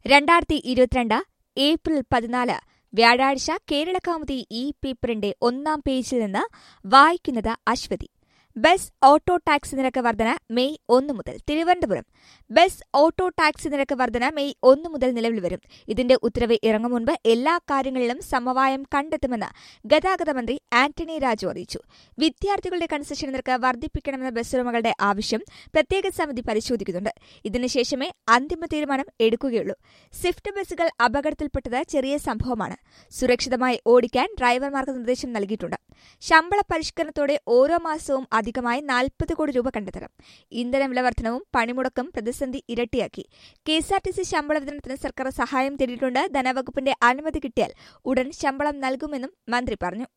രണ്ടായിരത്തി ഇരുപത്തിരണ്ട് ഏപ്രിൽ പതിനാല് വ്യാഴാഴ്ച കേരളകൗമുദി ഈ പേപ്പറിന്റെ ഒന്നാം പേജിൽ നിന്ന് വായിക്കുന്നത് അശ്വതി ബസ് ഓട്ടോ ടാക്സി നിരക്ക് വർധന മെയ് ഒന്ന് മുതൽ തിരുവനന്തപുരം ബസ് ഓട്ടോ ടാക്സി നിരക്ക് വർധന മെയ് ഒന്ന് മുതൽ നിലവിൽ വരും ഇതിന്റെ ഉത്തരവ് ഇറങ്ങും മുൻപ് എല്ലാ കാര്യങ്ങളിലും സമവായം കണ്ടെത്തുമെന്ന് ഗതാഗത മന്ത്രി ആന്റണി രാജു അറിയിച്ചു വിദ്യാർത്ഥികളുടെ കൺസെഷൻ നിരക്ക് വർദ്ധിപ്പിക്കണമെന്ന ബസ് ഉടമകളുടെ ആവശ്യം പ്രത്യേക സമിതി പരിശോധിക്കുന്നുണ്ട് ഇതിനുശേഷമേ അന്തിമ തീരുമാനം എടുക്കുകയുള്ളൂ സ്വിഫ്റ്റ് ബസ്സുകൾ അപകടത്തിൽപ്പെട്ടത് ചെറിയ സംഭവമാണ് സുരക്ഷിതമായി ഓടിക്കാൻ ഡ്രൈവർമാർക്ക് നിർദ്ദേശം നൽകിയിട്ടുണ്ട് ശമ്പള പരിഷ്കരണത്തോടെ ഓരോ മാസവും അധികമായി നാൽപ്പത് കോടി രൂപ കണ്ടെത്തണം ഇന്ധന വില വർധനവും പണിമുടക്കും പ്രതിസന്ധി ഇരട്ടിയാക്കി കെഎസ്ആർടിസി ശമ്പള വിതരണത്തിന് സർക്കാർ സഹായം തേടിയിട്ടുണ്ട് ധനവകുപ്പിന്റെ അനുമതി കിട്ടിയാൽ ഉടൻ ശമ്പളം നൽകുമെന്നും മന്ത്രി പറഞ്ഞു